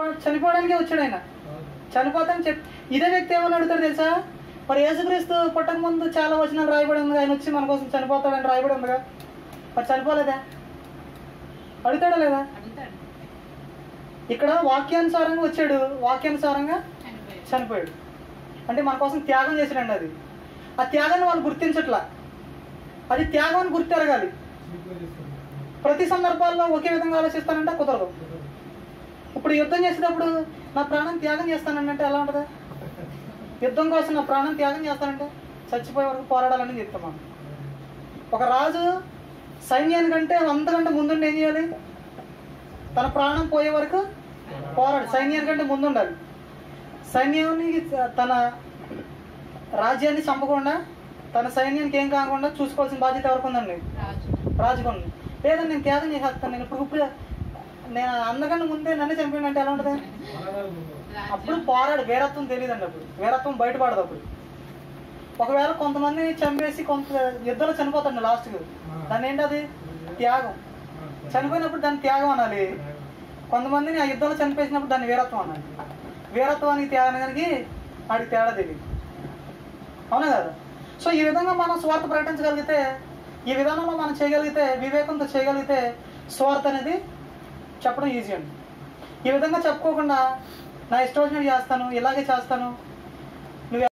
చనిపో చనిపోవడానికే వచ్చాడు ఆయన చనిపోతాను చెప్ ఇదే వ్యక్తి ఏమని అడుగుతాడు తెలుసా మరి యేసుక్రీస్తు పుట్టక ముందు చాలా వచనాలు రాయబడి ఉంది ఆయన వచ్చి మన కోసం చనిపోతాడని రాయబడి ఉందిగా మరి చనిపోలేదా అడుగుతాడా లేదా అడుగుతాడు ఇక్కడ వాక్యానుసారంగా వచ్చాడు వాక్యానుసారంగా చనిపోయాడు చనిపోయాడు అంటే మన కోసం త్యాగం చేసాడండి అది ఆ త్యాగాన్ని వాళ్ళు గుర్తించట్లా అది త్యాగం అని గుర్తెరగాలి ప్రతి సందర్భాల్లో ఒకే విధంగా ఆలోచిస్తానంటే కుదరదు ఇప్పుడు యుద్ధం చేసేటప్పుడు నా ప్రాణం త్యాగం చేస్తానంటే ఎలా ఉంటుంది యుద్ధం కోసం నా ప్రాణం త్యాగం చేస్తానంటే చచ్చిపోయే వరకు పోరాడాలని చెప్తాం మనం ఒక రాజు సైన్యానికంటే అంతకంటే ముందుండి ఏం చేయాలి తన ప్రాణం పోయే వరకు పోరాడు సైన్యానికంటే ముందుండాలి సైన్యాన్ని తన రాజ్యాన్ని చంపకుండా తన సైన్యానికి ఏం కాకుండా చూసుకోవాల్సిన బాధ్యత ఎవరికి ఉందండి రాజు రాజుకోండి లేదండి నేను త్యాగం చేసేస్తాను నేను ఇప్పుడు ఇప్పుడు నేను అందకన్నా ముందే నన్ను చంపినంటే ఎలా ఉంటుంది అప్పుడు రాజ్యం పోరాడు వీరత్వం తెలియదండి అప్పుడు వీరత్వం బయటపడదు అప్పుడు ఒకవేళ కొంతమందిని చంపేసి కొంత యుద్ధంలో చనిపోతాడు లాస్ట్కి దాన్ని ఏంటి అది త్యాగం చనిపోయినప్పుడు దాన్ని త్యాగం అనాలి కొంతమందిని ఆ యుద్ధంలో చనిపేసినప్పుడు దాన్ని వీరత్వం అనాలి వీరత్వానికి త్యాగానికి వాడికి తేడా తెలియదు అవునా కదా సో ఈ విధంగా మనం స్వార్థ ప్రకటించగలిగితే ఈ విధానంలో మనం చేయగలిగితే వివేకంతో చేయగలిగితే స్వార్థ అనేది చెప్పడం ఈజీ అండి ఈ విధంగా చెప్పుకోకుండా నా ఇష్టం వచ్చినట్టు చేస్తాను ఇలాగే చేస్తాను